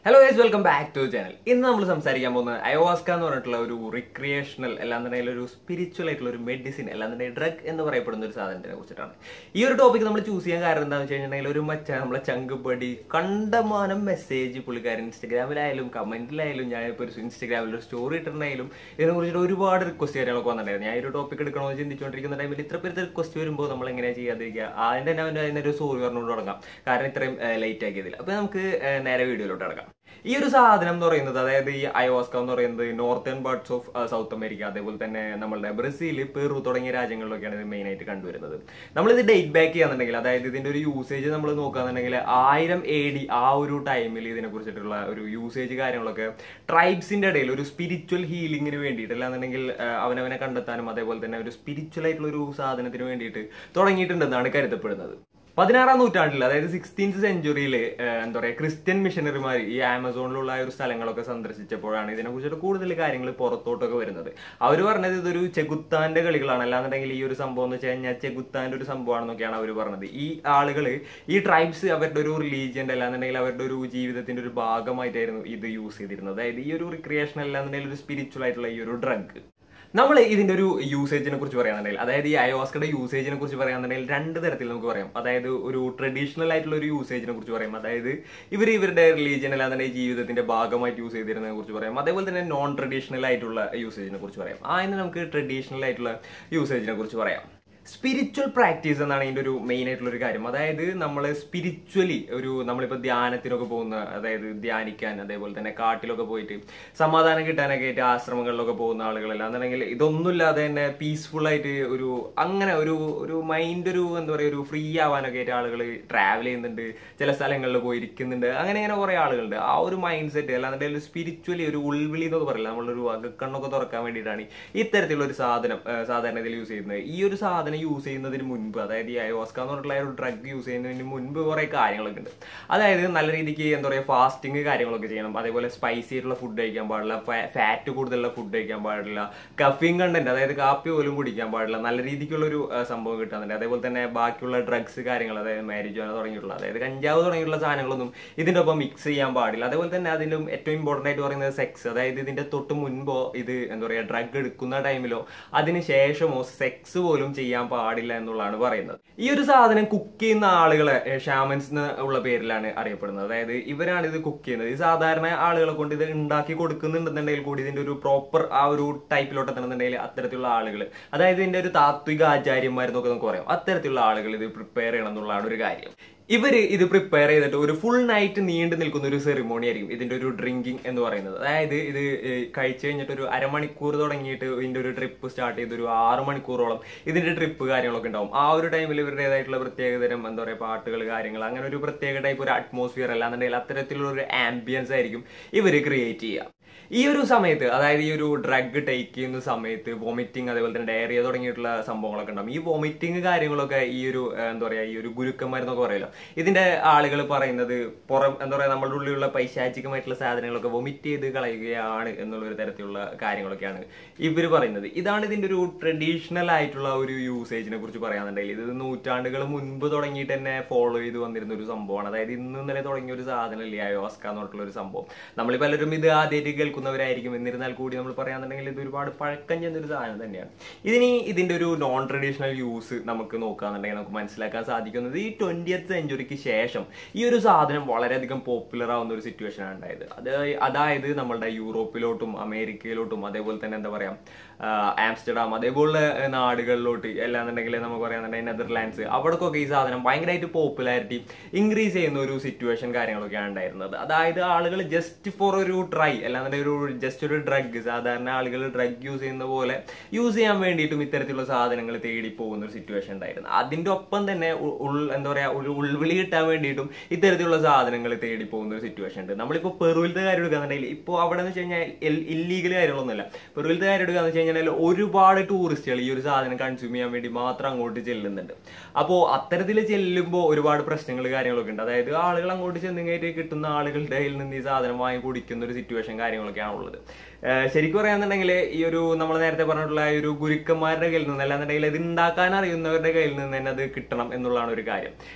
Hello guys welcome back to channel ഇന്ന് നമ്മൾ സംസാരിക്കാൻ പോകുന്നത് അയോവാസ്ക എന്ന് പറഞ്ഞിട്ടുള്ള ഒരു റിക്രിയേഷണൽ അല്ലാന്നുണ്ടെങ്കിൽ ഒരു സ്പിരിച്വൽ ആയിട്ടുള്ള ഒരു മെഡിസിൻ അല്ലാന്നുണ്ടെങ്കിൽ ഡ്രഗ് എന്ന് പറയപ്പെടുന്ന ഒരു സാധനത്തിനെ കുറിച്ചിട്ടാണ് ഈ ഒരു ടോപ്പിക് നമ്മൾ ചൂസ് ചെയ്യാൻ കാരണം എന്താണെന്ന് വെച്ച് കഴിഞ്ഞിട്ടുണ്ടെങ്കിൽ ഒരു മച്ച നമ്മളെ ചങ്കുപടി കണ്ടമാനം മെസ്സേജ് പുള്ളിക്കാരൻ ഇൻസ്റ്റഗ്രാമിലായാലും കമന്റിലായാലും ഞാൻ ഇപ്പോൾ ഒരു ഇൻസ്റ്റഗ്രാമിൽ ഒരു സ്റ്റോറി ഇട്ടിട്ടുണ്ടെങ്കിലും ഇതിനെ കുറിച്ചിട്ട് ഒരുപാട് റിക്വസ്റ്റ് കാര്യങ്ങളൊക്കെ വന്നിട്ടുണ്ടായിരുന്നു ഞാൻ ഈ ഒരു ടോപ്പിക് എടുക്കണമെന്ന് ചിന്തിച്ചുകൊണ്ടിരിക്കുന്ന ടൈമിൽ ഇത്ര പേര് റിക്വസ്റ്റ് വരുമ്പോൾ നമ്മൾ എങ്ങനെയാണ് ചെയ്യാതിരിക്കുക അതിന്റെ തന്നെ അവൻ്റെ അതിനൊരു സോറി പറഞ്ഞുകൊണ്ട് തുടങ്ങാം കാരണം ഇത്രയും ലേറ്റ് ആക്കിയതിൽ അപ്പോൾ നമുക്ക് ഏഹ്, നേരെ വീഡിയോയിലോട്ട് കിടക്കാം ഈ ഒരു സാധനം എന്ന് പറയുന്നത് അതായത് ഈ അയോസ്ക എന്ന് പറയുന്നത് northern parts of South America അതേപോലെ തന്നെ നമ്മളുടെ ബ്രസീൽ പെറു തുടങ്ങിയ രാജ്യങ്ങളിലൊക്കെയാണ് ഇത് മെയിൻ ആയിട്ട് കണ്ടുവരുന്നത് നമ്മളിത് ഡേറ്റ് ബാക്ക് ചെയ്യാന്നുണ്ടെങ്കിൽ അതായത് ഇതിന്റെ ഒരു യൂസേജ് നമ്മൾ നോക്കുകയാണെന്നുണ്ടെങ്കിൽ ആയിരം എ ഡി ആ ഒരു ടൈമിൽ ഇതിനെ കുറിച്ചിട്ടുള്ള ഒരു യൂസേജ് കാര്യങ്ങളൊക്കെ ട്രൈബ്സിന്റെ ഇടയിൽ ഒരു സ്പിരിച്വൽ ഹീലിംഗിന് വേണ്ടിയിട്ട് അല്ലാന്നുണ്ടെങ്കിൽ ആ, അവനവനെ കണ്ടെത്താനും അതേപോലെ തന്നെ ഒരു സ്പിരിച്വൽ ആയിട്ടുള്ള ഒരു സാധനത്തിന് വേണ്ടിയിട്ട് തുടങ്ങിയിട്ടുണ്ടെന്നാണ് കരുതപ്പെടുന്നത് പതിനാറാം നൂറ്റാണ്ടിൽ അതായത് സിക്സ്റ്റീൻത് സെഞ്ചുറിയിൽ എന്താ പറയുക ക്രിസ്ത്യൻ മിഷനറിമാർ ഈ ആമസോണിലുള്ള ആ ഒരു സ്ഥലങ്ങളൊക്കെ സന്ദർശിച്ചപ്പോഴാണ് ഇതിനെക്കുറിച്ചിട്ട് കൂടുതൽ കാര്യങ്ങൾ പുറത്തോട്ടൊക്കെ വരുന്നത് അവർ പറഞ്ഞത് ഇതൊരു ചെകുത്താന്റെ കളികളാണ് അല്ലാന്നുണ്ടെങ്കിൽ ഈ ഒരു സംഭവം എന്ന് വെച്ച് കഴിഞ്ഞാൽ ചെകുത്താന്റെ ഒരു സംഭവമാണെന്നൊക്കെയാണ് അവർ പറഞ്ഞത് ഈ ആളുകൾ ഈ ട്രൈബ്സ് അവരുടെ ഒരു റിലീജിയന്റെ അല്ലാന്നുണ്ടെങ്കിൽ അവരുടെ ഒരു ജീവിതത്തിന്റെ ഒരു ഭാഗമായിട്ടായിരുന്നു ഇത് യൂസ് ചെയ്തിരുന്നത് അതായത് ഈ ഒരു റിക്രിയേഷൻ അല്ലാന്നുണ്ടെങ്കിൽ ഒരു സ്പിരിച്വൽ ആയിട്ടുള്ള ഈ ഒരു ഡ്രഗ് നമ്മൾ ഇതിന്റെ ഒരു യൂസേജിനെ കുറിച്ച് പറയുകയാണെന്നുണ്ടെങ്കിൽ അതായത് ഈ അയോസ്കയുടെ യൂസേജിനെ കുറിച്ച് പറയുകയാണെന്നുണ്ടെങ്കിൽ രണ്ട് തരത്തിൽ നമുക്ക് പറയാം അതായത് ഒരു ട്രഡീഷണൽ ആയിട്ടുള്ള ഒരു യൂസേജിനെ കുറിച്ച് പറയാം അതായത് ഇവർ ഇവരുടെ റിലീജിയൻ അല്ലാന്നുണ്ടെങ്കിൽ ജീവിതത്തിന്റെ ഭാഗമായിട്ട് യൂസ് ചെയ്തിരുന്നതിനെ കുറിച്ച് പറയാം അതേപോലെ തന്നെ നോൺ ട്രഡീഷണൽ ആയിട്ടുള്ള യൂസേജിനെ കുറിച്ച് പറയാം അതിന് നമുക്ക് ട്രഡീഷണൽ ആയിട്ടുള്ള യൂസേജിനെ കുറിച്ച് പറയാം സ്പിരിച്വൽ പ്രാക്ടീസ് എന്നാണ് ഇതിന്റെ ഒരു മെയിൻ ആയിട്ടുള്ള ഒരു കാര്യം അതായത് നമ്മൾ സ്പിരിച്വലി ഒരു നമ്മളിപ്പോൾ ധ്യാനത്തിനൊക്കെ പോകുന്ന അതായത് ധ്യാനിക്കാൻ അതേപോലെ തന്നെ കാട്ടിലൊക്കെ പോയിട്ട് സമാധാനം കിട്ടാനൊക്കെ ആയിട്ട് ആശ്രമങ്ങളിലൊക്കെ പോകുന്ന ആളുകളല്ല എന്നുണ്ടെങ്കിൽ ഇതൊന്നുമില്ലാതെ തന്നെ പീസ്ഫുൾ ആയിട്ട് ഒരു അങ്ങനെ ഒരു ഒരു മൈൻഡ് ഒരു എന്താ പറയുക ഒരു ഫ്രീ ആവാനൊക്കെ ആയിട്ട് ആളുകൾ ട്രാവൽ ചെയ്യുന്നുണ്ട് ചില സ്ഥലങ്ങളിൽ പോയി ഇരിക്കുന്നുണ്ട് അങ്ങനെ അങ്ങനെ കുറെ ആളുകളുണ്ട് ആ ഒരു മൈൻഡ് സെറ്റ് അല്ലാന്നുണ്ടെങ്കിൽ സ്പിരിച്വലി ഒരു ഉൾവിളി എന്നൊക്കെ പറയില്ല നമ്മളൊരു അകക്കണ്ണൊക്കെ തുറക്കാൻ വേണ്ടിയിട്ടാണ് ഇത്തരത്തിലുള്ള ഒരു സാധനം ആ, സാധാരണ ഇതിൽ യൂസ് ചെയ്യുന്നത് ഈ ഒരു സാധനം യൂസ് ചെയ്യുന്നതിന് മുൻപ് അതായത് ഈ അയോസ്ക എന്ന് പറഞ്ഞിട്ടുള്ള ഒരു ഡ്രഗ് യൂസ് ചെയ്യുന്നതിന് മുൻപ് കുറെ കാര്യങ്ങളൊക്കെ ഉണ്ട് അതായത് നല്ല രീതിക്ക് എന്താ പറയുക ഫാസ്റ്റിംഗ് കാര്യങ്ങളൊക്കെ ചെയ്യണം അതേപോലെ സ്പൈസി ആയിട്ടുള്ള ഫുഡ് കഴിക്കാൻ പാടില്ല ഫാറ്റ് കൂടുതലുള്ള ഫുഡ് കഴിക്കാൻ പാടില്ല കഫീൻ കണ്ടന്റ് അതായത് കാപ്പി പോലും കുടിക്കാൻ പാടില്ല നല്ല രീതിക്കുള്ള ഒരു ആ, സംഭവം കിട്ടാറുണ്ട് അതേപോലെ തന്നെ ബാക്കിയുള്ള ഡ്രഗ്സ് കാര്യങ്ങൾ അതായത് മാരിജോന തുടങ്ങിയിട്ടുള്ള അതായത് കഞ്ചാവ് തുടങ്ങിയുള്ള സാധനങ്ങളൊന്നും ഇതിന്റെ ഒപ്പം മിക്സ് ചെയ്യാൻ പാടില്ല അതേപോലെ തന്നെ അതിലും ഏറ്റവും ഇമ്പോർട്ടന്റ് ആയിട്ട് പറയുന്നത് സെക്സ് അതായത് ഇതിന്റെ തൊട്ട് മുൻപോ ഇത് എന്താ പറയുക ഡ്രഗ് എടുക്കുന്ന ടൈമിലോ അതിന് ശേഷമോ സെക്സ് പോലും ചെയ്യാൻ പാടില്ല എന്നുള്ളതാണ് പറയുന്നത് ഈ ഒരു സാധനം കുക്ക് ചെയ്യുന്ന ആളുകളെ ഷാമൻസ് ഉള്ള പേരിലാണ് അറിയപ്പെടുന്നത് അതായത് ഇവരാണ് ഇത് കുക്ക് ചെയ്യുന്നത് ഈ സാധാരണ ആളുകളെ കൊണ്ട് ഇത് ഉണ്ടാക്കി കൊടുക്കുന്നുണ്ടെന്നുണ്ടെങ്കിൽ കൂടി ഇതിന്റെ ഒരു പ്രോപ്പർ ആ ഒരു ടൈപ്പിലോട്ട് എത്തണമെന്നുണ്ടെങ്കിൽ അത്തരത്തിലുള്ള ആളുകൾ അതായത് ഇതിന്റെ ഒരു താത്വിക ആചാര്യന്മാരെന്നൊക്കെ നമുക്ക് പറയാം അത്തരത്തിലുള്ള ആളുകൾ ഇത് പ്രിപ്പയർ ചെയ്യണം എന്നുള്ളതാണ് ഒരു കാര്യം ഇവര് ഇത് പ്രിപ്പയർ ചെയ്തിട്ട് ഒരു ഫുൾ നൈറ്റ് നീണ്ടു നിൽക്കുന്ന ഒരു സെറിമോണി ആയിരിക്കും ഇതിന്റെ ഒരു ഡ്രിങ്കിങ് എന്ന് പറയുന്നത് അതായത് ഇത് ഏഹ്, കഴിച്ചു കഴിഞ്ഞിട്ട് ഒരു അരമണിക്കൂർ തുടങ്ങിയിട്ട് ഇതിന്റെ ഒരു ട്രിപ്പ് സ്റ്റാർട്ട് ചെയ്ത് ഒരു ആറ് മണിക്കൂറോളം ഇതിന്റെ ട്രിപ്പ് കാര്യങ്ങളൊക്കെ ഉണ്ടാവും ആ ഒരു ടൈമിൽ ഇവരുടേതായിട്ടുള്ള പ്രത്യേകതരം എന്താ പറയുക പാട്ടുകൾ കാര്യങ്ങൾ അങ്ങനെ ഒരു പ്രത്യേക ടൈപ്പ് ഒരു അറ്റ്മോസ്ഫിയർ അല്ലാന്നുണ്ടെങ്കിൽ അത്തരത്തിലുള്ള ഒരു ആംബിയൻസ് ആയിരിക്കും ഇവര് ക്രിയേറ്റ് ചെയ്യുക ഈ ഒരു സമയത്ത് അതായത് ഈ ഒരു ഡ്രഗ് ടേക്ക് ചെയ്യുന്ന സമയത്ത് വോമിറ്റിംഗ് അതേപോലെ തന്നെ ഡയറിയ തുടങ്ങിയിട്ടുള്ള സംഭവങ്ങളൊക്കെ ഉണ്ടാവും ഈ വോമിറ്റിംഗ് കാര്യങ്ങളൊക്കെ ഈ ഒരു ഏഹ്, എന്താ പറയാ ഈ ഒരു ഗുരുക്കന്മാരെന്നൊക്കെ പറയല്ലോ ഇതിന്റെ ആളുകൾ പറയുന്നത് പുറം എന്താ പറയാ നമ്മളുടെ ഉള്ളിലുള്ള പൈശാചികമായിട്ടുള്ള സാധനങ്ങളൊക്കെ വൊമിറ്റ് ചെയ്ത് കളയുകയാണ് എന്നുള്ള ഒരു തരത്തിലുള്ള കാര്യങ്ങളൊക്കെയാണ് ഇവർ പറയുന്നത് ഇതാണ് ഇതിന്റെ ഒരു ട്രഡീഷണൽ ആയിട്ടുള്ള ഒരു യൂസേജിനെ കുറിച്ച് പറയാന്നുണ്ടെങ്കിൽ ഇത് നൂറ്റാണ്ടുകൾ മുൻപ് തുടങ്ങിയിട്ട് തന്നെ ഫോളോ ചെയ്ത് വന്നിരുന്ന ഒരു സംഭവമാണ് അതായത് ഇന്ന് ഇന്നലെ തുടങ്ങിയ ഒരു സാധനമല്ലേ അയോസ്ക എന്ന് പറഞ്ഞിട്ടുള്ള ഒരു സംഭവം നമ്മൾ പലരും ഇത് ആദ്യമായിട്ട് കേൾക്കുന്നവരായിരിക്കും എന്നിരുന്നാൽ കൂടി നമ്മൾ പറയാന്നുണ്ടെങ്കിൽ ഇത് ഒരുപാട് പഴക്കം ചെന്ന ഒരു സാധനം തന്നെയാണ് ഇതിനി ഇതിന്റെ ഒരു നോൺ ട്രഡീഷണൽ യൂസ് നമുക്ക് നോക്കുകയാണെന്നുണ്ടെങ്കിൽ നമുക്ക് മനസ്സിലാക്കാൻ സാധിക്കുന്നത് ഈ ട്വന്റിയത്ത് സെഞ്ചുറിക്ക് ശേഷം ഈ ഒരു സാധനം വളരെയധികം പോപ്പുലർ ആവുന്ന ഒരു സിറ്റുവേഷൻ ആണ് ഉണ്ടായത് അത് അതായത് നമ്മളുടെ യൂറോപ്പിലോട്ടും അമേരിക്കയിലോട്ടും അതേപോലെ തന്നെ എന്താ പറയാ ആ, ആംസ്റ്റർഡാം അതേപോലുള്ള ഏഹ്, നാടുകളിലോട്ട് എല്ലാന്നുണ്ടെങ്കിൽ നമുക്ക് പറയാന്നുണ്ടെങ്കിൽ നെതർലാൻഡ്സ് അവിടേക്കൊക്കെ ഈ സാധനം ഭയങ്കരമായിട്ട് പോപ്പുലാരിറ്റി ഇൻക്രീസ് ചെയ്യുന്ന ഒരു സിറ്റുവേഷൻ കാര്യങ്ങളൊക്കെയാണ് ഉണ്ടായിരുന്നത് അതായത് ആളുകൾ ജസ്റ്റ് ഫോർ ഒരു ട്രൈ അല്ലാന്നുണ്ടെങ്കിൽ ഒരു ജസ്റ്റ് ഒരു ഡ്രഗ് സാധാരണ ആളുകൾ ഡ്രഗ് യൂസ് ചെയ്യുന്ന പോലെ യൂസ് ചെയ്യാൻ വേണ്ടിയിട്ടും ഇത്തരത്തിലുള്ള സാധനങ്ങൾ തേടി പോകുന്ന ഒരു സിറ്റുവേഷൻ ഉണ്ടായിരുന്നു അതിന്റെ ഒപ്പം തന്നെ ഉ- ഉൾ എന്താ പറയാ ഒരു ഉൾവിളി കിട്ടാൻ വേണ്ടിയിട്ടും ഇത്തരത്തിലുള്ള സാധനങ്ങൾ തേടി പോകുന്ന ഒരു സിറ്റുവേഷൻ ഉണ്ട് നമ്മളിപ്പോ പെറുവിലത്തെ കാര്യം എടുക്കുകയാണെന്നുണ്ടെങ്കിൽ ഇപ്പോൾ അവിടെ എന്ന് വെച്ച് കഴിഞ്ഞാൽ ഇല്ലീഗൽ കാര്യങ്ങളൊന്നുമല്ല പെറുവിലത്തെ കാര്യം എടുക്കുകയെന്ന് വെച്ച് കഴിഞ്ഞാൽ ഒരുപാട് ടൂറിസ്റ്റുകൾ ഈ ഒരു സാധനം കൺസ്യൂം ചെയ്യാൻ വേണ്ടി മാത്രം അങ്ങോട്ട് ചെല്ലുന്നുണ്ട് അപ്പോൾ അത്തരത്തിൽ ചെല്ലുമ്പോൾ ഒരുപാട് പ്രശ്നങ്ങൾ കാര്യങ്ങളൊക്കെ ഉണ്ട് അതായത് ആളുകൾ അങ്ങോട്ട് ചെന്നുകയറ്റി കിട്ടുന്ന ആളുകളുടെ കയ്യിൽ നിന്ന് ഈ സാധനം വാങ്ങി കുടിക്കുന്ന ഒരു സിറ്റുവേഷൻ കാര്യങ്ങളൊക്കെയാണ് ഉള്ളത് ഏഹ് ശരിക്കും പറയാന്നുണ്ടെങ്കിൽ ഈ ഒരു നമ്മൾ നേരത്തെ പറഞ്ഞിട്ടുള്ള ഈ ഒരു ഗുരുക്കന്മാരുടെ കയ്യിൽ നിന്ന് അല്ലാന്നുണ്ടെങ്കിൽ ഇത് ഉണ്ടാക്കാൻ അറിയുന്നവരുടെ കയ്യിൽ നിന്ന് തന്നെ അത് കിട്ടണം എന്നുള്ളതാണ് ഒരു കാര്യം ഇത്തരത്തിലുള്ള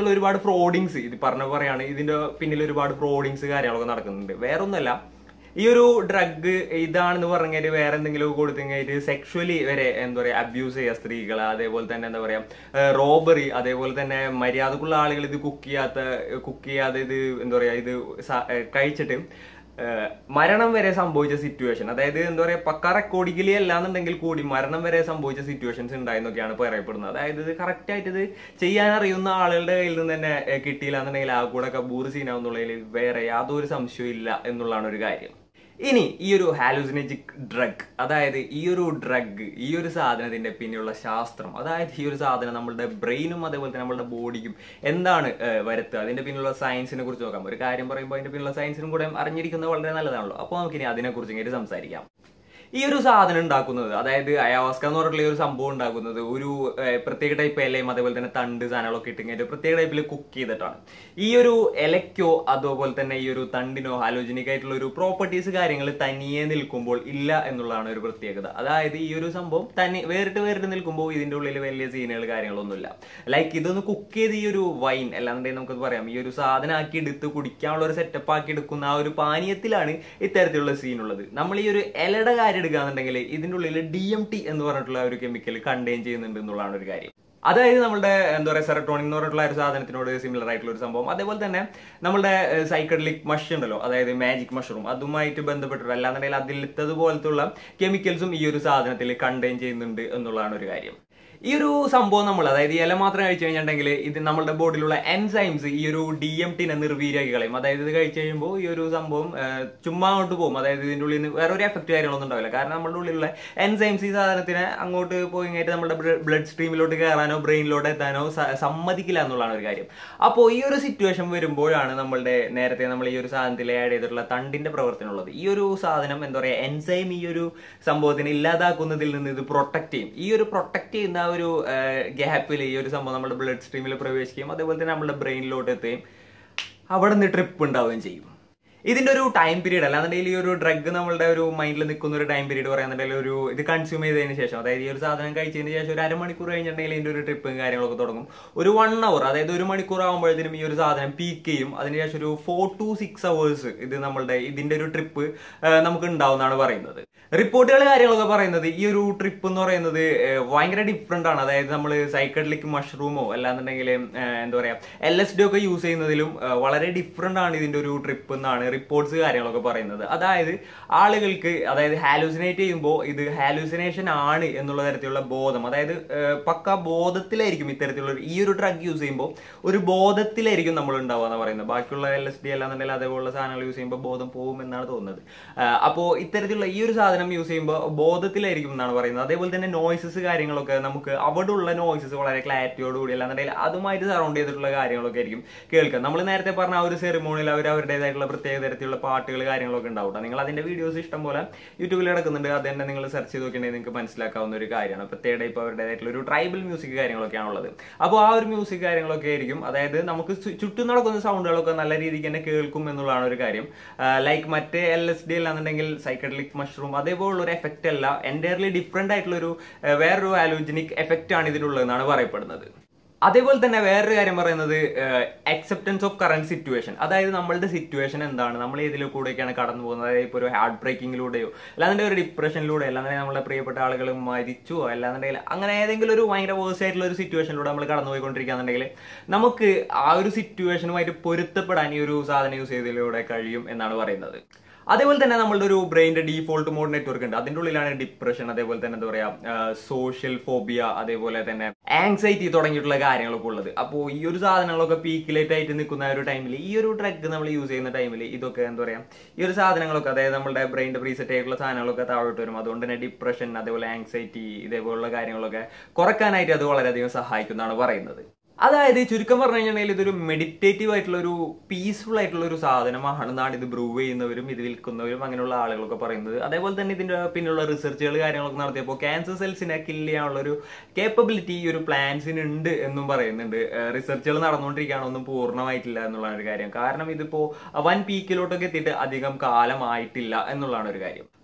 ഇത്തരത്തിലുള്ള ഒരുപാട് ഫ്രോഡിങ്സ് ഇത് പറഞ്ഞ പറയാണ് ഇതിന്റെ പിന്നിൽ ഒരുപാട് ഫ്രോഡിങ്സ് കാര്യങ്ങളൊക്കെ നടക്കുന്നുണ്ട് വേറെ ഒന്നുമല്ല ഈ ഒരു ഡ്രഗ് ഇതാണെന്ന് പറഞ്ഞാല് വേറെ എന്തെങ്കിലും കൊടുത്തെങ്കിൽ സെക്ഷുവലി വരെ എന്താ പറയാ അബ്യൂസ് ചെയ്യുക സ്ത്രീകളെ അതേപോലെ തന്നെ എന്താ പറയാ റോബറി അതേപോലെ തന്നെ മര്യാദക്കുള്ള ആളുകൾ ഇത് കുക്ക് ചെയ്യാത്ത കുക്ക് ചെയ്യാതെ ഇത് എന്താ പറയാ ഇത് സ- ഏഹ് കഴിച്ചിട്ട് ഏഹ് മരണം വരെ സംഭവിച്ച സിറ്റുവേഷൻ അതായത് എന്താ പറയാ പക്ക റെക്കോർഡിക്കലി അല്ലാന്നുണ്ടെങ്കിൽ കൂടി മരണം വരെ സംഭവിച്ച സിറ്റുവേഷൻസ് ഉണ്ടായെന്നൊക്കെയാണ് പറയപ്പെടുന്നത് അതായത് ഇത് കറക്റ്റ് ആയിട്ട് ഇത് ചെയ്യാൻ അറിയുന്ന ആളുകളുടെ കയ്യിൽ നിന്ന് തന്നെ ഏഹ് കിട്ടിയില്ല എന്നുണ്ടെങ്കിൽ ആ കൂടെ കബൂർ സീനാവുന്നുള്ളതിൽ വേറെ യാതൊരു സംശയവും ഇല്ല എന്നുള്ളതാണ് ഒരു കാര്യം ഇനി ഈ ഒരു ഹാലൂസിനജിക് ഡ്രഗ് അതായത് ഈ ഒരു ഡ്രഗ് ഈ ഒരു സാധനത്തിന്റെ പിന്നിലുള്ള ശാസ്ത്രം അതായത് ഈ ഒരു സാധനം നമ്മളുടെ ബ്രെയിനും അതേപോലെ തന്നെ നമ്മളുടെ ബോഡിക്കും എന്താണ് ഏഹ്, വരുത്തുക അതിന്റെ പിന്നിലുള്ള സയൻസിനെ കുറിച്ച് നോക്കാം ഒരു കാര്യം പറയുമ്പോൾ അതിന്റെ പിന്നിലുള്ള സയൻസിനും കൂടെ അറിഞ്ഞിരിക്കുന്നത് വളരെ നല്ലതാണല്ലോ അപ്പോൾ നമുക്കിനി അതിനെ കുറിച്ച് ഇങ്ങനെ സംസാരിക്കാം ഈ ഒരു സാധനം ഉണ്ടാക്കുന്നത് അതായത് അയാവാസ്ക എന്ന് പറഞ്ഞിട്ടുള്ള ഈ ഒരു സംഭവം ഉണ്ടാക്കുന്നത് ഒരു ഏഹ്, പ്രത്യേക ടൈപ്പ് ഇലയും അതേപോലെ തന്നെ തണ്ട് സാധനങ്ങളൊക്കെ ഇട്ടിങ്ങനെ ഒരു പ്രത്യേക ടൈപ്പിൽ കുക്ക് ചെയ്തിട്ടാണ് ഈ ഒരു ഇലയ്ക്കോ അതുപോലെ തന്നെ ഈ ഒരു തണ്ടിനോ ഹാലോജനിക് ആയിട്ടുള്ള ഒരു പ്രോപ്പർട്ടീസ് കാര്യങ്ങൾ തനിയെ നിൽക്കുമ്പോൾ ഇല്ല എന്നുള്ളതാണ് ഒരു പ്രത്യേകത അതായത് ഈ ഒരു സംഭവം തനി വേറിട്ട് വേറിട്ട് നിൽക്കുമ്പോൾ ഇതിന്റെ ഉള്ളിൽ വലിയ സീനുകൾ കാര്യങ്ങളൊന്നുമില്ല ലൈക്ക് ഇതൊന്ന് കുക്ക് ചെയ്ത് ഈ ഒരു വൈൻ അല്ലാന്നുണ്ടെങ്കിൽ നമുക്ക് പറയാം ഈ ഒരു സാധനം ആക്കി എടുത്ത് കുടിക്കാനുള്ള ഒരു സെറ്റപ്പ് ആക്കി എടുക്കുന്ന ആ ഒരു പാനീയത്തിലാണ് ഇത്തരത്തിലുള്ള സീൻ ഉള്ളത് നമ്മൾ ഈ ഒരു ഇലയുടെ കാര്യം എടുക്കുകയാണെന്നുണ്ടെങ്കിൽ ഇതിന്റെ ഉള്ളിൽ ഡി എം ടി എന്ന് പറഞ്ഞിട്ടുള്ള ഒരു കെമിക്കൽ കണ്ടെയ്ൻ ചെയ്യുന്നുണ്ട് എന്നുള്ളതാണ് ഒരു കാര്യം അതായത് നമ്മുടെ എന്താ പറയുക സെറട്ടോണിൻ എന്ന് പറഞ്ഞിട്ടുള്ള ഒരു സാധനത്തിനോട് സിമിലർ ആയിട്ടുള്ള ഒരു സംഭവം അതേപോലെ തന്നെ നമ്മുടെ സൈക്കഡലിക് മഷ് ഉണ്ടല്ലോ അതായത് മാജിക് മഷ്റൂം അതുമായിട്ട് ബന്ധപ്പെട്ടിട്ട് അല്ലാന്നുണ്ടെങ്കിൽ അതിലത്തതുപോലത്തുള്ള കെമിക്കൽസും ഈ ഒരു സാധനത്തിൽ കണ്ടെയ്ൻ ചെയ്യുന്നുണ്ട് എന്നുള്ളതാണ് ഒരു കാര്യം ഈ ഒരു സംഭവം നമ്മൾ അതായത് ഈ ഇല മാത്രം കഴിച്ചു കഴിഞ്ഞിട്ടുണ്ടെങ്കിൽ ഇത് നമ്മുടെ ബോഡിയിലുള്ള എൻസൈംസ് ഈ ഒരു ഡി എം ടിനെ നിർവീര്യാക്കി കളയും അതായത് ഇത് കഴിച്ചു കഴിയുമ്പോൾ ഈ ഒരു സംഭവം ആ, ചുമ്മാ അങ്ങോട്ട് പോകും അതായത് ഇതിന്റെ ഉള്ളിൽ നിന്ന് വേറെ ഒരു എഫക്ട് കാര്യങ്ങളൊന്നും ഉണ്ടാവില്ല കാരണം നമ്മുടെ ഉള്ളിലുള്ള എൻസൈംസ് ഈ സാധനത്തിനെ അങ്ങോട്ട് പോയി കഴിഞ്ഞിട്ട് നമ്മുടെ ബ്ലഡ് സ്ട്രീമിലോട്ട് കയറാനോ ബ്രെയിനിലോട്ട് എത്താനോ സ- സമ്മതിക്കില്ല എന്നുള്ളതാണ് ഒരു കാര്യം അപ്പോൾ ഈ ഒരു സിറ്റുവേഷൻ വരുമ്പോഴാണ് നമ്മളുടെ നേരത്തെ നമ്മൾ ഈ ഒരു സാധനത്തിൽ ആഡ് ചെയ്തിട്ടുള്ള തണ്ടിന്റെ പ്രവർത്തനം ഉള്ളത് ഈ ഒരു സാധനം എന്താ പറയുക എൻസൈം ഈ ഒരു സംഭവത്തിനെ ഇല്ലാതാക്കുന്നതിൽ നിന്ന് ഇത് പ്രൊട്ടക്ട് ചെയ്യും ഈ ഒരു പ്രൊട്ടക്ട് ചെയ്യുന്ന ആ ഒരു ഗ്യാപ്പിൽ ഈ ഒരു സംഭവം നമ്മുടെ ബ്ലഡ് സ്ട്രീമിൽ പ്രവേശിക്കുകയും അതേപോലെ തന്നെ നമ്മുടെ ബ്രെയിനിലോട്ട് എത്തുകയും അവിടെ നിന്ന് ട്രിപ്പ് ഉണ്ടാവുകയും ചെയ്യും ഇതിന്റെ ഒരു ടൈം പീരീഡ് അല്ലാന്നുണ്ടെങ്കിൽ ഈ ഒരു ഡ്രഗ് നമ്മളുടെ ഒരു മൈൻഡിൽ നിൽക്കുന്ന ഒരു ടൈം പീരീഡ് പറയാന്നുണ്ടെങ്കിൽ ഒരു ഇത് കൺസ്യൂം ചെയ്തതിന് ശേഷം അതായത് ഈ ഒരു സാധനം കഴിച്ചതിന് ശേഷം ഒരു അരമണിക്കൂർ കഴിഞ്ഞിട്ടുണ്ടെങ്കിൽ ഇതിന്റെ ഒരു ട്രിപ്പും കാര്യങ്ങളൊക്കെ തുടങ്ങും ഒരു വൺ അവർ അതായത് ഒരു മണിക്കൂർ ആകുമ്പോഴത്തേനും ഈ ഒരു സാധനം പീക്ക് ചെയ്യും അതിനുശേഷം ഒരു ഫോർ ടു സിക്സ് അവേഴ്സ് ഇത് നമ്മളുടെ ഇതിന്റെ ഒരു ട്രിപ്പ് നമുക്ക് ഉണ്ടാവുന്നതാണ് പറയുന്നത് റിപ്പോർട്ടുകൾ കാര്യങ്ങളൊക്കെ പറയുന്നത് ഈ ഒരു ട്രിപ്പ് എന്ന് പറയുന്നത് ഏഹ്, ഭയങ്കര ഡിഫറെന്റ് ആണ് അതായത് നമ്മൾ സൈക്കഡലിക് മഷ്റൂമോ അല്ലാന്നുണ്ടെങ്കിൽ എന്താ പറയാ എൽ എസ് ഡി ഒക്കെ യൂസ് ചെയ്യുന്നതിലും ഏഹ്, വളരെ ഡിഫറെന്റ് ആണ് ഇതിന്റെ ഒരു ട്രിപ്പ് എന്നാണ് റിപ്പോർട്ട്സ് കാര്യങ്ങളൊക്കെ പറയുന്നത് അതായത് ആളുകൾക്ക് അതായത് ഹാലൂസിനേറ്റ് ചെയ്യുമ്പോൾ ഇത് ഹാലൂസിനേഷൻ ആണ് എന്നുള്ള തരത്തിലുള്ള ബോധം അതായത് ഏഹ്, പക്ക ബോധത്തിലായിരിക്കും ഇത്തരത്തിലുള്ള ഒരു- ഈ ഒരു ഡ്രഗ് യൂസ് ചെയ്യുമ്പോൾ ഒരു ബോധത്തിലായിരിക്കും നമ്മൾ ഉണ്ടാവുക എന്ന് പറയുന്നത് ബാക്കിയുള്ള എൽ എസ് ഡി അല്ലാന്നുണ്ടെങ്കിൽ അതേപോലുള്ള സാധനങ്ങൾ യൂസ് ചെയ്യുമ്പോൾ ബോധം പോകും എന്നാണ് തോന്നുന്നത് അപ്പോൾ ഇത്തരത്തിലുള്ള ഈ ഒരു സാധനം യൂസ് ചെയ്യുമ്പോൾ ബോധത്തിലായിരിക്കും എന്നാണ് പറയുന്നത് അതേപോലെ തന്നെ നോയ്സസ് കാര്യങ്ങളൊക്കെ നമുക്ക് അവിടെ ഉള്ള നോയ്സസ് വളരെ ക്ലാരിറ്റിയോടുകൂടി അല്ലാന്നുണ്ടെങ്കിൽ അതുമായിട്ട് സറൗണ്ട് ചെയ്തിട്ടുള്ള കാര്യങ്ങളൊക്കെ ആയിരിക്കും കേൾക്കുക നമ്മൾ നേരത്തെ പറഞ്ഞ ആ ഒരു സെറിമോണിയിൽ അവർ അവരുടേതായിട്ടുള്ള പ്രത്യേക തരത്തിലുള്ള പാട്ടുകൾ കാര്യങ്ങളൊക്കെ ഉണ്ടാവും ട്ടോ. നിങ്ങൾ അതിന്റെ വീഡിയോസ് ഇഷ്ടം പോലെ യൂട്യൂബിൽ കിടക്കുന്നുണ്ട് അത് തന്നെ നിങ്ങൾ സെർച്ച് ചെയ്ത് നോക്കിയിട്ടുണ്ടെങ്കിൽ നിങ്ങൾക്ക് മനസ്സിലാക്കാവുന്ന ഒരു കാര്യമാണ് പ്രത്യേക ടൈപ്പ് അവരുടേതായിട്ടുള്ള ഒരു ട്രൈബൽ മ്യൂസിക് കാര്യങ്ങളൊക്കെയാണ് ഉള്ളത് അപ്പോൾ ആ ഒരു മ്യൂസിക് കാര്യങ്ങളൊക്കെ ആയിരിക്കും അതായത് നമുക്ക് ചു- ചുറ്റും നടക്കുന്ന സൗണ്ടുകളൊക്കെ നല്ല രീതിക്ക് തന്നെ കേൾക്കും എന്നുള്ളതാണ് ഒരു കാര്യം ലൈക്ക് മറ്റേ എൽ എസ് ഡി അല്ലാന്നുണ്ടെങ്കിൽ സൈക്കഡലിക് മഷ്റൂം അതേപോലുള്ള ഒരു എഫക്റ്റ് അല്ല എൻറ്റയർലി ഡിഫറെന്റ് ആയിട്ടുള്ള ഒരു ഏഹ്, വേറൊരു ആലോചനിക് എഫക്റ്റ് ആണ് ഇതിലുള്ളതെന്നാണ് പറയപ്പെടുന്നത് അതേപോലെ തന്നെ വേറൊരു കാര്യം പറയുന്നത് അക്സെപ്റ്റൻസ് ഓഫ് കറന്റ് സിറ്റുവേഷൻ അതായത് നമ്മളുടെ സിറ്റുവേഷൻ എന്താണ് നമ്മൾ ഏതിലൂടെയൊക്കെയാണ് കൂടെയൊക്കെയാണ് കടന്നു പോകുന്നത് അതായത് ഇപ്പോൾ ഒരു ഹാർട്ട് ബ്രേക്കിങ്ങിലൂടെയോ അല്ലാന്നുണ്ടെങ്കിൽ ഒരു ഡിപ്രഷനിലൂടെ അല്ലാന്നുണ്ടെങ്കിൽ നമ്മളെ പ്രിയപ്പെട്ട ആളുകൾ മരിച്ചോ അല്ലാന്നുണ്ടെങ്കിൽ അങ്ങനെ ഏതെങ്കിലും ഒരു ഭയങ്കര വേഴ്സ് ആയിട്ടുള്ള ഒരു സിറ്റുവേഷനിലൂടെ നമ്മൾ കടന്നു പോയിക്കൊണ്ടിരിക്കുകയാണെന്നുണ്ടെങ്കിൽ നമുക്ക് ആ ഒരു സിറ്റുവേഷനുമായിട്ട് പൊരുത്തപ്പെടാൻ ഈ ഒരു സാധനം യൂസ് ചെയ്തതിലൂടെ കഴിയും എന്നാണ് പറയുന്നത് അതേപോലെ തന്നെ നമ്മളുടെ ഒരു ബ്രെയിനിന്റെ ഡീഫോൾട്ട് മോഡ് നെറ്റ്വർക്ക് ഉണ്ട് അതിന്റെ ഉള്ളിലാണ് ഡിപ്രഷൻ അതേപോലെ തന്നെ എന്താ പറയാ സോഷ്യൽ ഫോബിയ അതേപോലെ തന്നെ ആങ്സൈറ്റി തുടങ്ങിയിട്ടുള്ള കാര്യങ്ങളൊക്കെ ഉള്ളത് അപ്പോൾ ഈ ഒരു സാധനങ്ങളൊക്കെ പീക്കിലേറ്റ് ആയിട്ട് നിൽക്കുന്ന ആ ഒരു ടൈമിൽ ഈ ഒരു ഡ്രഗ് നമ്മൾ യൂസ് ചെയ്യുന്ന ടൈമിൽ ഇതൊക്കെ എന്താ പറയാ ഈ ഒരു സാധനങ്ങളൊക്കെ അതായത് നമ്മുടെ ബ്രെയിനിന്റെ പ്രീസെറ്റ് ആയിട്ടുള്ള സാധനങ്ങളൊക്കെ താഴോട്ട് വരും അതുകൊണ്ട് തന്നെ ഡിപ്രഷൻ അതേപോലെ ആങ്സൈറ്റി ഇതേപോലുള്ള കാര്യങ്ങളൊക്കെ കുറക്കാനായിട്ട് അത് വളരെയധികം സഹായിക്കുന്നതാണ് പറയുന്നത് അതായത് ചുരുക്കം പറഞ്ഞു കഴിഞ്ഞാൽ ഇതൊരു മെഡിറ്റേറ്റീവ് ആയിട്ടുള്ള ഒരു പീസ്ഫുൾ ആയിട്ടുള്ള ഒരു സാധനമാണെന്നാണ് ഇത് ബ്രൂവ് ചെയ്യുന്നവരും ഇത് വിൽക്കുന്നവരും അങ്ങനെയുള്ള ആളുകളൊക്കെ പറയുന്നത് അതേപോലെ തന്നെ ഇതിന്റെ പിന്നുള്ള റിസർച്ചുകൾ കാര്യങ്ങളൊക്കെ നടത്തിയപ്പോൾ ക്യാൻസർ സെൽസിനെ കില്ല് ചെയ്യാനുള്ള ഒരു കേപ്പബിലിറ്റി ഈ ഒരു പ്ലാന്റ്സിന് ഉണ്ട് എന്നും പറയുന്നുണ്ട് റിസർച്ചുകൾ നടന്നുകൊണ്ടിരിക്കുകയാണ് ഒന്നും പൂർണ്ണമായിട്ടില്ല എന്നുള്ളതാണ് ഒരു കാര്യം കാരണം ഇതിപ്പോ വൻ പീക്കിലോട്ടൊക്കെ എത്തിയിട്ട് അധികം കാലമായിട്ടില്ല എന്നുള്ളതാണ് ഒരു കാര്യം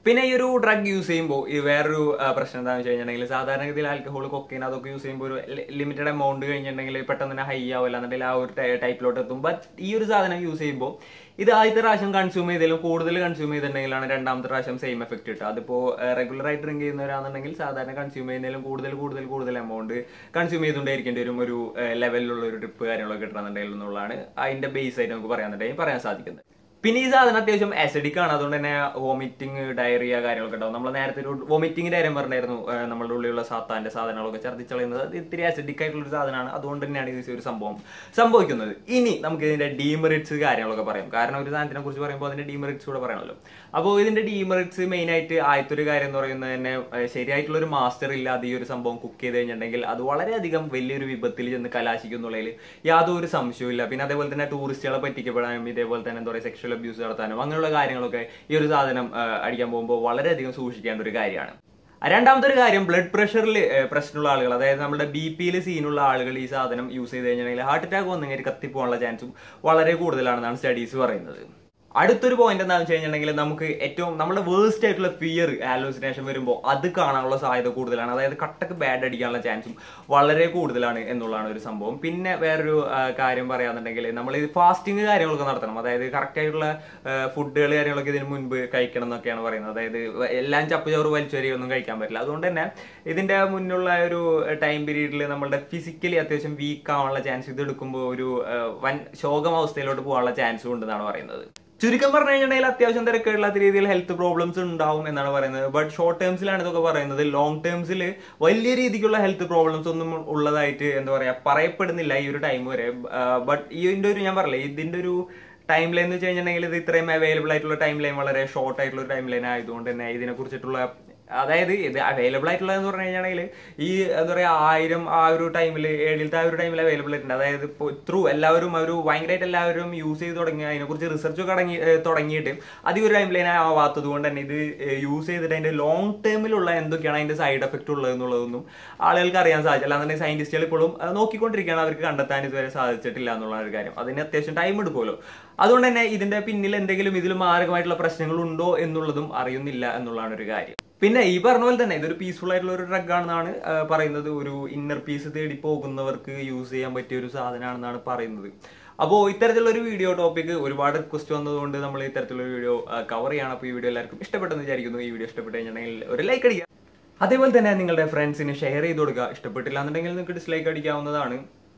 പിന്നെ ഈ ഒരു ഡ്രഗ് യൂസ് ചെയ്യുമ്പോൾ ഈ വേറൊരു ആ, പ്രശ്നം എന്താണെന്ന് വെച്ച് കഴിഞ്ഞിട്ടുണ്ടെങ്കിൽ സാധാരണഗതിയിൽ ആൽക്കഹോൾ കൊക്കൈൻ അതൊക്കെ യൂസ് ചെയ്യുമ്പോൾ ഒരു ലിമിറ്റഡ് എമൗണ്ട് കഴിഞ്ഞിട്ടുണ്ടെങ്കിൽ പെട്ടെന്ന് തന്നെ ഹൈ ആവില്ല എന്നുണ്ടെങ്കിൽ ആ ഒരു ടൈപ്പിലോട്ട് എത്തും ബട്ട് ഈ ഒരു സാധനം യൂസ് ചെയ്യുമ്പോൾ ഇത് ആദ്യത്തെ പ്രാവശ്യം കൺസ്യൂം ചെയ്തതിലും കൂടുതൽ കൺസ്യൂം ചെയ്തിട്ടുണ്ടെങ്കിലാണ് രണ്ടാമത്തെ പ്രാവശ്യം സെയിം എഫക്ട് കിട്ടുക അതിപ്പോൾ റെഗുലർ ആയിട്ട് ഡ്രിങ്ക് ചെയ്യുന്നവരാണെന്നുണ്ടെങ്കിൽ സാധാരണ കൺസ്യൂം ചെയ്യുന്നതിലും കൂടുതൽ കൂടുതൽ കൂടുതൽ എമൗണ്ട് കൺസ്യൂം ചെയ്തുകൊണ്ടേയിരിക്കേണ്ടി വരും ഒരു ലെവലിലുള്ള ഒരു ട്രിപ്പ് കാര്യങ്ങളൊക്കെ കിട്ടണമെന്നുണ്ടെങ്കിൽ എന്നുള്ളതാണ് അതിന്റെ ബേസ് ആയിട്ട് നമുക്ക് പറയാന്നുണ്ടെങ്കിൽ പറയാൻ സാധിക്കുന്നത് പിന്നെ ഈ സാധനം അത്യാവശ്യം acidic ആണ് അതുകൊണ്ട് തന്നെ വോമിറ്റിംഗ് ഡയറിയ കാര്യങ്ങളൊക്കെ ഉണ്ടാവും നമ്മൾ നേരത്തെ ഒരു വോമിറ്റിംഗിന്റെ കാര്യം പറഞ്ഞായിരുന്നു ആ, നമ്മുടെ ഉള്ളിലുള്ള സാത്താന്റെ സാധനങ്ങളൊക്കെ ഛർദ്ദിച്ചളയുന്നത് അത് ഇത്തിരി acidic ആയിട്ടുള്ള ഒരു സാധനമാണ് അതുകൊണ്ട് തന്നെയാണ് ഈ ഒരു സംഭവം സംഭവിക്കുന്നത് ഇനി നമുക്ക് ഇതിന്റെ ഡീമെറിറ്റ്സ് കാര്യങ്ങളൊക്കെ പറയാം കാരണം ഒരു സാധനത്തിനെ കുറിച്ച് പറയുമ്പോൾ അതിന്റെ ഡീമെറിറ്റ്സ് കൂടെ പറയണമല്ലോ അപ്പോൾ ഇതിന്റെ ഡീമെറിറ്റ്സ് മെയിൻ ആയിട്ട് ആദ്യത്തെ ഒരു കാര്യം എന്ന് പറയുന്നത് തന്നെ ആ, ശരിയായിട്ടുള്ള ഒരു മാസ്റ്റർ ഇല്ലാതെ ഈ ഒരു സംഭവം കുക്ക് ചെയ്ത് കഴിഞ്ഞിട്ടുണ്ടെങ്കിൽ അത് വളരെയധികം വലിയൊരു വിപത്തിൽ ചെന്ന് കലാശിക്കുന്നുള്ളതിൽ യാതൊരു സംശയവും ഇല്ല പിന്നെ അതേപോലെ തന്നെ ടൂറിസ്റ്റുകളെ പറ്റിക്കപ്പെടാനും ഇതേപോലെ തന്നെ എന്താ പറയുക സെക്ഷൽ അബ്യൂസ് നടത്താനും അങ്ങനെയുള്ള കാര്യങ്ങളൊക്കെ ഈ ഒരു സാധനം ആ, അടിക്കാൻ പോകുമ്പോൾ വളരെയധികം സൂക്ഷിക്കേണ്ട ഒരു കാര്യമാണ് രണ്ടാമത്തെ ഒരു കാര്യം ബ്ലഡ് പ്രഷറിൽ പ്രശ്നമുള്ള ആളുകൾ അതായത് നമ്മുടെ ബി പിയിൽ സീനുള്ള ആളുകൾ ഈ സാധനം യൂസ് ചെയ്ത് കഴിഞ്ഞിട്ടുണ്ടെങ്കിൽ ഹാർട്ട് അറ്റാക്ക് വന്നെങ്കിൽ കത്തിപ്പോകാനുള്ള ചാൻസും വളരെ കൂടുതലാണെന്നാണ് സ്റ്റഡീസ് പറയുന്നത് അടുത്തൊരു പോയിന്റ് എന്താണെന്ന് വെച്ച് കഴിഞ്ഞിട്ടുണ്ടെങ്കിൽ നമുക്ക് ഏറ്റവും നമ്മുടെ വേഴ്സ്റ്റ് ആയിട്ടുള്ള ഫിയർ ആലോസിനേഷൻ വരുമ്പോൾ അത് കാണാനുള്ള സാധ്യത കൂടുതലാണ് അതായത് കട്ടക്ക് ബാഡ് അടിക്കാനുള്ള ചാൻസും വളരെ കൂടുതലാണ് എന്നുള്ളതാണ് ഒരു സംഭവം പിന്നെ വേറൊരു ആ, കാര്യം പറയാന്നുണ്ടെങ്കിൽ നമ്മൾ ഈ ഫാസ്റ്റിംഗ് കാര്യങ്ങളൊക്കെ നടത്തണം അതായത് കറക്റ്റ് ആയിട്ടുള്ള ഫുഡുകൾ കാര്യങ്ങളൊക്കെ ഇതിന് മുൻപ് കഴിക്കണം എന്നൊക്കെയാണ് പറയുന്നത് അതായത് എല്ലാം ചപ്പ് ചോറ് വലിച്ചൊരിയൊന്നും കഴിക്കാൻ പറ്റില്ല അതുകൊണ്ട് തന്നെ ഇതിന്റെ മുന്നുള്ള ഒരു ടൈം പീരീഡിൽ നമ്മളുടെ ഫിസിക്കലി അത്യാവശ്യം വീക്ക് ആവാനുള്ള ചാൻസ് ഇത് എടുക്കുമ്പോൾ ഒരു ആ, വൻ ശോകം പോകാനുള്ള ചാൻസും ഉണ്ടെന്നാണ് പറയുന്നത് ചുരുക്കം പറഞ്ഞു കഴിഞ്ഞിട്ടുണ്ടെങ്കിൽ അത്യാവശ്യം തിരക്കുകളില്ലാത്ത രീതിയിൽ ഹെൽത്ത് പ്രോബ്ലംസ് ഉണ്ടാവും എന്നാണ് പറയുന്നത് ബട്ട് ഷോർട്ട് ടേംസിലാണ് ഇതൊക്കെ പറയുന്നത് ലോങ് ടേംസിൽ വലിയ രീതിക്കുള്ള ഹെൽത്ത് പ്രോബ്ലംസ് ഒന്നും ഉള്ളതായിട്ട് എന്താ പറയാ പറയപ്പെടുന്നില്ല ഈ ഒരു ടൈം വരെ ബട്ട് ഇതിന്റെ ഒരു ഞാൻ പറയില്ല ഇതിന്റെ ഒരു ടൈം ലൈൻ എന്ന് വെച്ച് കഴിഞ്ഞിട്ടുണ്ടെങ്കിൽ ഇത് ഇത്രയും അവൈലബിൾ ആയിട്ടുള്ള ടൈം ലൈൻ വളരെ ഷോർട്ട് ആയിട്ടുള്ള ഒരു ടൈം ലൈൻ ആയതുകൊണ്ട് തന്നെ ഇതിനെ കുറിച്ചിട്ടുള്ള അതായത് ഇത് അവൈലബിൾ ആയിട്ടുള്ളതെന്ന് പറഞ്ഞു കഴിഞ്ഞാണെങ്കിൽ ഈ എന്താ പറയാ ആയിരം ആ ഒരു ടൈമിൽ ഏഴിലത്തെ ആ ഒരു ടൈമിൽ അവൈലബിൾ ആയിട്ടുണ്ട് അതായത് ഇപ്പോൾ ത്രൂ എല്ലാവരും ഒരു ഭയങ്കരമായിട്ട് എല്ലാവരും യൂസ് ചെയ്ത് തുടങ്ങി അതിനെക്കുറിച്ച് റിസർച്ച് ഒക്കെ തുടങ്ങി ഏഹ് തുടങ്ങിയിട്ട് അധികം ഒരു ടൈമിൽ ആവാത്തത് കൊണ്ട് തന്നെ ഇത് യൂസ് ചെയ്തിട്ട് അതിന്റെ ലോങ് ടേമിലുള്ള എന്തൊക്കെയാണ് അതിന്റെ സൈഡ് എഫക്റ്റ് ഉള്ളത് എന്നുള്ളതൊന്നും ആളുകൾക്ക് അറിയാൻ സാധിച്ചില്ല അല്ലാന്നുണ്ടെങ്കിൽ സയന്റിസ്റ്റുകൾ ഇപ്പോഴും അത് നോക്കിക്കൊണ്ടിരിക്കുകയാണ് അവർക്ക് കണ്ടെത്താൻ ഇതുവരെ സാധിച്ചിട്ടില്ല എന്നുള്ള ഒരു കാര്യം അതിന് അത്യാവശ്യം ടൈം എടുക്കുമല്ലോ അതുകൊണ്ട് തന്നെ ഇതിന്റെ പിന്നിൽ എന്തെങ്കിലും ഇതിൽ മാരകമായിട്ടുള്ള പ്രശ്നങ്ങൾ ഉണ്ടോ എന്നുള്ളതും അറിയുന്നില്ല എന്നുള്ളതാണ് ഒരു കാര്യം പിന്നെ ഈ പറഞ്ഞ പോലെ തന്നെ ഇതൊരു പീസ്ഫുൾ ആയിട്ടുള്ള ഒരു ഡ്രഗ് ആണെന്നാണ് ആ, പറയുന്നത് ഒരു ഇന്നർ പീസ് തേടി പോകുന്നവർക്ക് യൂസ് ചെയ്യാൻ പറ്റിയ ഒരു സാധനമാണെന്നാണ് പറയുന്നത് അപ്പോൾ ഇത്തരത്തിലുള്ള ഒരു വീഡിയോ ടോപ്പിക് ഒരുപാട് റിക്വസ്റ്റ് വന്നതുകൊണ്ട് നമ്മൾ ഇത്തരത്തിലുള്ള ഒരു വീഡിയോ കവർ ചെയ്യണം അപ്പോൾ ഈ വീഡിയോ എല്ലാവർക്കും ഇഷ്ടപ്പെട്ടെന്ന് വിചാരിക്കുന്നു ഈ വീഡിയോ ഇഷ്ടപ്പെട്ട് കഴിഞ്ഞിട്ടുണ്ടെങ്കിൽ ഒരു ലൈക്ക് അടിക്കുക അതേപോലെ തന്നെ നിങ്ങളുടെ ഫ്രണ്ട്സിന് ഷെയർ ചെയ്ത് കൊടുക്കുക ഇഷ്ടപ്പെട്ടില്ല എന്നുണ്ടെങ്കിൽ നിങ്ങൾക്ക് ഡിസ്ലൈക്ക് അടിക്കാവുന്നതാണ്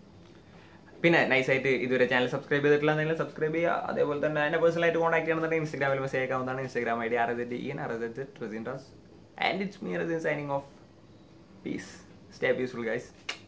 പിന്നെ നൈസായിട്ട് ഇതുവരെ ചാനൽ സബ്സ്ക്രൈബ് ചെയ്തിട്ടില്ല എന്നെങ്കിലും സബ്സ്ക്രൈബ് ചെയ്യുക അതേപോലെ തന്നെ എന്നെ പേഴ്സണലായിട്ട് കോൺടാക്ട് ചെയ്യണമെന്നുണ്ടെങ്കിൽ ഇൻസ്റ്റാഗ്രാമിൽ മെസ്സേജ് അയക്കാവുന്നതാണ് Instagram I D R S in R S Rasin Raz and it's me Rasin signing off peace stay peaceful guys